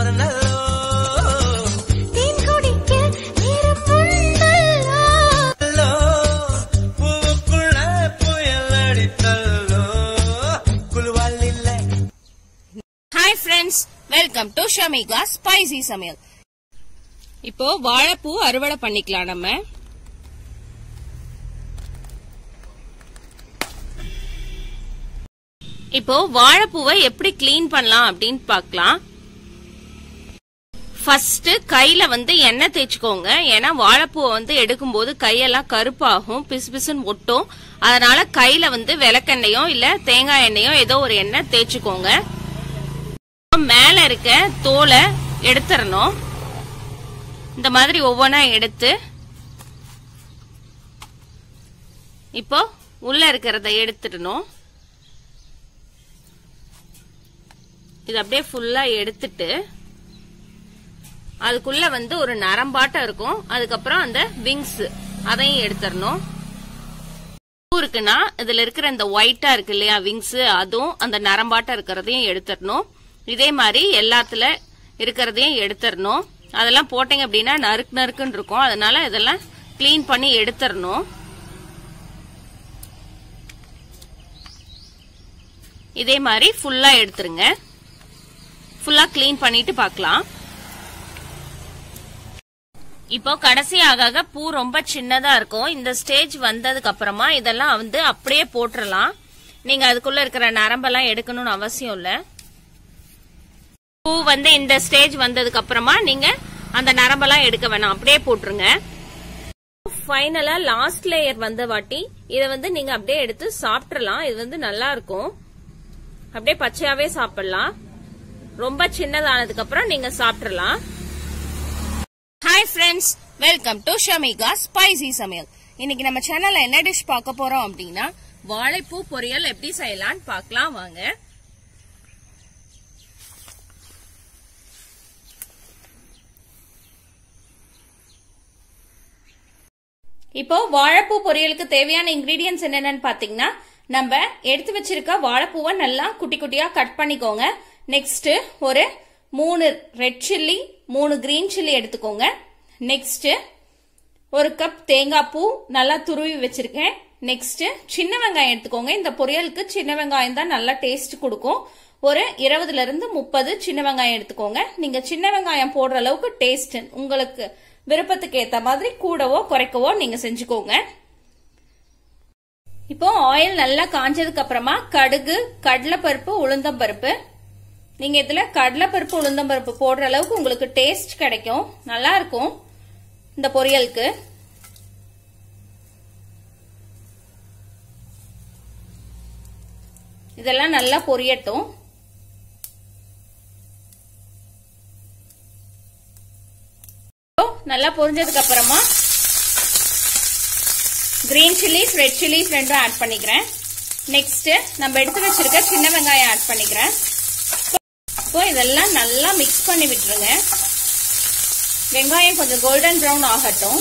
வரநல்லோ தேன் குடிக்க நேரமுண்டல்லோ. அல்லோ பூவுக்குள்ள புயல் அடித்தல்லோ குழுவால் இல்லை hi friends welcome to Shamika spicy சமையல் இப்போ வாழைப்பூ அறுவடை பண்ணிக்கலாம் நம்ம இப்போ வாழைப்பூவை எப்படி க்ளீன் பண்ணலாம் அப்படின்னு பார்க்கலாம் ஃபர்ஸ்ட் கையில வந்து எண்ணெய் தேய்ச்சிக்கோங்க ஏன்னா வாழைப்பூவை வந்து எடுக்கும்போது கையெல்லாம் கருப்பாகும் பிசு பிசுன்னு ஒட்டும் அதனால கையில வந்து விளக்கெண்ணெயோ இல்ல தேங்காய் எண்ணெயோ ஏதோ ஒரு எண்ணெய் தேய்ச்சிக்கோங்க மேல இருக்க தோலை எடுத்துறணும் இந்த மாதிரி ஒவ்வொன்றா எடுத்து இப்போ உள்ள இருக்கிறத எடுத்துடணும் இது அப்படியே ஃபுல்லா எடுத்துட்டு அதுக்குள்ள வந்து ஒரு நரம்பாட்டம் இருக்கும் அதுக்கப்புறம் அந்த விங்ஸ் அதையும் எடுத்துடணும் பூ இருக்குன்னா இதுல இருக்கிற இந்த ஒயிட்டா இருக்கு இல்லையா விங்ஸ் அதுவும் அந்த நரம்பாட்டம் இருக்கிறதையும் எடுத்துடணும் இதே மாதிரி எல்லாத்துல இருக்கிறதையும் எடுத்துடணும் அதெல்லாம் போட்டீங்க அப்படின்னா நறுக்கு நறுக்குன்னு இருக்கும் அதனால இதெல்லாம் க்ளீன் பண்ணி எடுத்துடணும் இதே மாதிரி ஃபுல்லா எடுத்துருங்க ஃபுல்லா க்ளீன் பண்ணிட்டு பார்க்கலாம் இப்போ கடைசி ஆக ஆக பூ ரொம்ப சின்னதா இருக்கும் இந்த ஸ்டேஜ் வந்ததுக்கு அப்புறமா இதெல்லாம் வந்து அப்படியே போட்டுறலாம் நீங்க அதுக்குள்ள இருக்கிற நரம்பெல்லாம் எடுக்கணும்னு அவசியம் இல்ல பூ வந்து இந்த ஸ்டேஜ் வந்ததுக்கு அப்புறமா நீங்க அந்த நரம்பெல்லாம் எடுக்க வேணாம் அப்படியே போட்டுருங்க ஃபைனலா லாஸ்ட் லேயர் வந்த வாட்டி இதை வந்து நீங்க அப்படியே எடுத்து சாப்பிட்றலாம் இது வந்து நல்லா இருக்கும் அப்படியே பச்சையாவே சாப்பிடலாம் ரொம்ப சின்னதானதுக்கு அப்புறம் நீங்க சாப்பிட்றலாம் hi friends welcome to Shamika spicy சமையல் இன்னைக்கு நம்ம சேனல்ல என்ன டிஷ் பார்க்க போறோம் அப்படின்னா வாழைப்பூ பொரியல் எப்படி செய்யலாம்னு பார்க்கலாம் வாங்க இப்போ வாழைப்பூ பொரியலுக்கு தேவையான இன்கிரீடியன்ஸ் என்னென்னு பாத்தீங்கன்னா நம்ம எடுத்து வச்சிருக்க வாழைப்பூவை நல்லா குட்டி குட்டியா கட் பண்ணிக்கோங்க நெக்ஸ்ட் ஒரு மூணு ரெட் சில்லி மூணு கிரீன் சில்லி எடுத்துக்கோங்க நெக்ஸ்ட் ஒரு கப் தேங்காய் பூ நல்லா துருவி வச்சிருக்கேன் நெக்ஸ்ட் சின்ன வெங்காயம் எடுத்துக்கோங்க இந்த பொரியலுக்கு சின்ன வெங்காயம் தான் நல்லா டேஸ்ட் கொடுக்கும் ஒரு இருபதுல இருந்து முப்பது சின்ன வெங்காயம் எடுத்துக்கோங்க நீங்க சின்ன வெங்காயம் போடுற அளவுக்கு டேஸ்ட் உங்களுக்கு விருப்பத்துக்கு ஏத்த மாதிரி கூடவோ குறைக்கவோ நீங்க செஞ்சுக்கோங்க இப்போ ஆயில் நல்லா காஞ்சதுக்கு அப்புறமா கடுகு கடலைப்பருப்பு உளுந்தம்பருப்பு நீங்க இதுல கடலைப்பருப்பு உளுந்தம்பருப்பு போடுற அளவுக்கு உங்களுக்கு டேஸ்ட் கிடைக்கும் நல்லா இருக்கும் இந்த பொரியலுக்கு இதெல்லாம் நல்லா பொரியட்டும் நல்லா பொரிஞ்சதுக்கு அப்புறமா கிரீன் சில்லிஸ் ரெட் சில்லிஸ் ரெண்டும் ஆட் பண்ணிக்கிறேன் நெக்ஸ்ட் நம்ம எடுத்து வச்சிருக்க சின்ன வெங்காயம் ஆட் பண்ணிக்கிறேன் இப்போ இதெல்லாம் நல்லா மிக்ஸ் பண்ணி விட்டுருங்க வெங்காயம் கொஞ்சம் கோல்டன் ப்ரௌன் ஆகட்டும்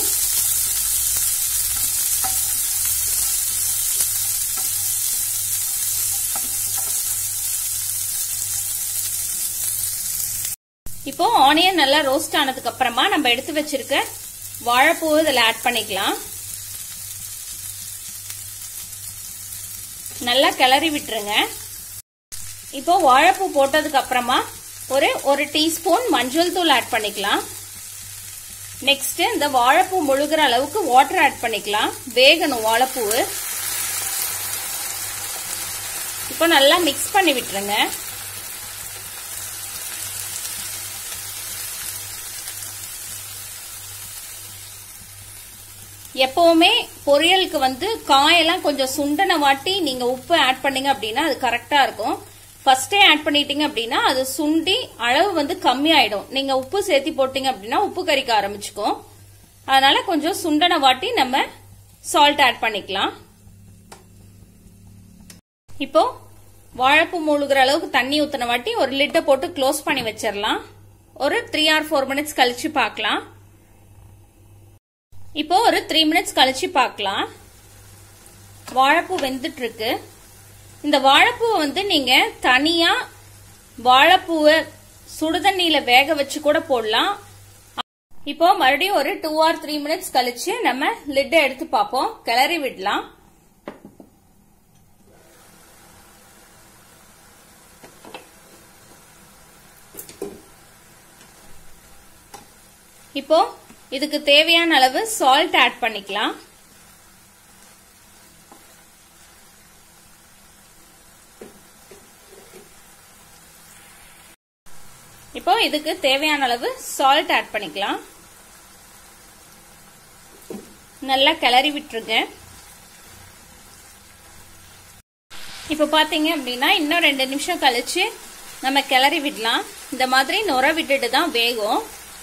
இப்போ ஆனியன் நல்லா ரோஸ்ட் ஆனதுக்கு அப்புறமா நம்ம எடுத்து வச்சிருக்க வாழைப்பூ இதில் ஆட் பண்ணிக்கலாம் நல்லா கிளறி விட்டுருங்க இப்போ வாழைப்பூ போட்டதுக்கு அப்புறமா ஒரு ஒரு டீஸ்பூன் மஞ்சள் தூள் ஆட் பண்ணிக்கலாம் நெக்ஸ்ட் இந்த வாழைப்பூ முழுகிற அளவுக்கு வாட்டர் ஆட் பண்ணிக்கலாம் வேகணும் வாழைப்பூ இப்போ நல்லா மிக்ஸ் பண்ணி விட்டுருங்க எப்பவுமே பொரியலுக்கு வந்து காயெல்லாம் கொஞ்சம் சுண்டனை வாட்டி நீங்க உப்பு ஆட் பண்ணீங்க அப்படின்னா அது கரெக்டா இருக்கும் ஃபர்ஸ்டே ஆட் பண்ணிட்டீங்க அப்படின்னா அது சுண்டி அளவு வந்து கம்மியாயிடும் நீங்க உப்பு சேர்த்தி போட்டீங்க அப்படின்னா உப்பு கறிக்க ஆரம்பிச்சுக்கும் அதனால கொஞ்சம் சுண்டனை வாட்டி நம்ம சால்ட் ஆட் பண்ணிக்கலாம் இப்போ வாழைப்பூ மூழ்கிற அளவுக்கு தண்ணி ஊத்தின வாட்டி ஒரு லிட்டை போட்டு க்ளோஸ் பண்ணி வச்சிடலாம் ஒரு த்ரீ ஆர் ஃபோர் மினிட்ஸ் கழிச்சு பார்க்கலாம் இப்போ ஒரு த்ரீ மினிட்ஸ் கழிச்சு பார்க்கலாம் வாழைப்பூ வெந்துட்டு இருக்கு இந்த வாழைப்பூவை வந்து நீங்க தனியா வாழைப்பூவை சுடுதண்ணியில வேக வச்சு கூட போடலாம் இப்போ மறுபடியும் ஒரு டூ ஆர் த்ரீ மினிட்ஸ் கழிச்சு நம்ம லிட்டை எடுத்து பார்ப்போம் கிளறி விடலாம் இப்போ இதுக்கு தேவையான அளவு சால்ட் ஆட் பண்ணிக்கலாம் இப்போ இதுக்கு தேவையான அளவு சால்ட் ஆட் பண்ணிக்கலாம் நல்லா கிளறி விட்டுருங்க இப்போ பாத்தீங்க அப்படின்னா இன்னும் ரெண்டு நிமிஷம் கழிச்சு நம்ம கிளறி விடலாம் இந்த மாதிரி நுர விட்டுட்டு தான் வேகும்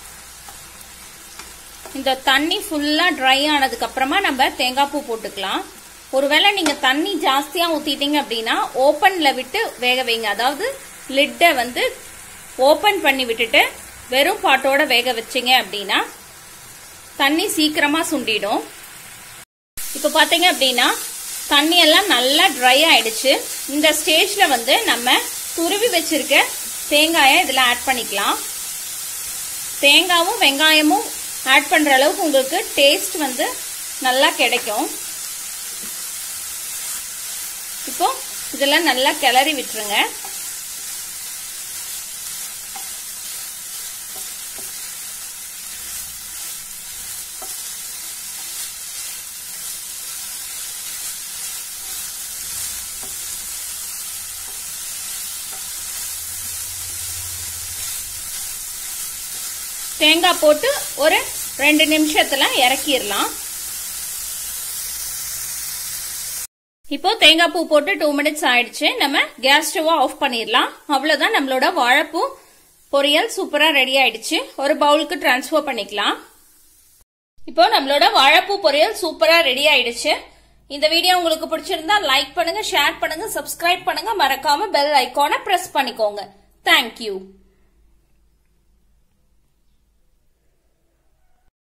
இந்த தண்ணி ஃபுல்லா ட்ரை ஆனதுக்கு அப்புறமா நம்ம தேங்காய் பூ போட்டுக்கலாம் ஒருவேளை நீங்க தண்ணி ஜாஸ்தியா ஊத்திட்டீங்க அப்படின்னா ஓப்பன்ல விட்டு வேக வைங்க அதாவது லிட்டை வந்து ஓப்பன் பண்ணி விட்டுட்டு வெறும் பாட்டோட வேக வச்சீங்க அப்படின்னா தண்ணி சீக்கிரமா சுண்டிடும் இப்போ பாத்தீங்க அப்படின்னா தண்ணி எல்லாம் நல்லா ட்ரை ஆயிடுச்சு இந்த ஸ்டேஜ்ல வந்து நம்ம துருவி வச்சிருக்க தேங்காயை இதுல ஆட் பண்ணிக்கலாம் தேங்காவும் வெங்காயமும் ஆட் பண்ற அளவுக்கு உங்களுக்கு டேஸ்ட் வந்து நல்லா கிடைக்கும் இப்போ இதெல்லாம் நல்லா கிளறி விட்டுருங்க தேங்காய் போட்டு ஒரு ரெண்டு நிமிஷத்துல இறக்கிடலாம் இப்போ தேங்காய் பூ போட்டு டூ மினிட்ஸ் ஆயிடுச்சு நம்ம கேஸ் ஸ்டவ் ஆஃப் பண்ணிடலாம் அவ்வளவுதான் நம்மளோட வாழைப்பூ பொரியல் சூப்பரா ரெடி ஆயிடுச்சு ஒரு பவுலுக்கு டிரான்ஸ்ஃபர் பண்ணிக்கலாம் இப்போ நம்மளோட வாழைப்பூ பொரியல் சூப்பரா ரெடி ஆயிடுச்சு இந்த வீடியோ உங்களுக்கு பிடிச்சிருந்தா லைக் பண்ணுங்க ஷேர் பண்ணுங்க சப்ஸ்கிரைப் பண்ணுங்க மறக்காம பெல் ஐக்கானை பிரஸ் பண்ணிக்கோங்க தேங்க்யூ